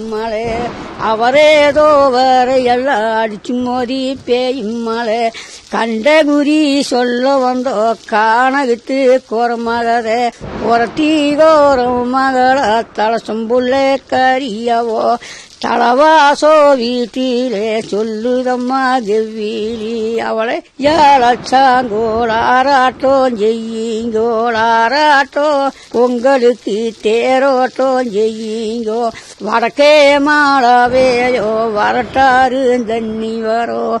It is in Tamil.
மலை அவரேதோ வரையெல்லாம் அடிச்சு மோதி பேயும் மலை கண்ட குறி சொல்ல வந்தோ காணகித்து கோரமகதே ஒரத்தி கோரம் மகள தலசம்புள்ள கரியவோ தலவாசோ வீட்டிலே சொல்லுதம்மா கெவ்விலி அவளை ஏழச்சாங்கோளாராட்டம் செய்யுங்கோளாராட்டம் உங்களுக்கு தேரோட்டம் செய்யுங்கோ வடக்கே மாளவேயோ வரட்டாரு தண்ணி வரோ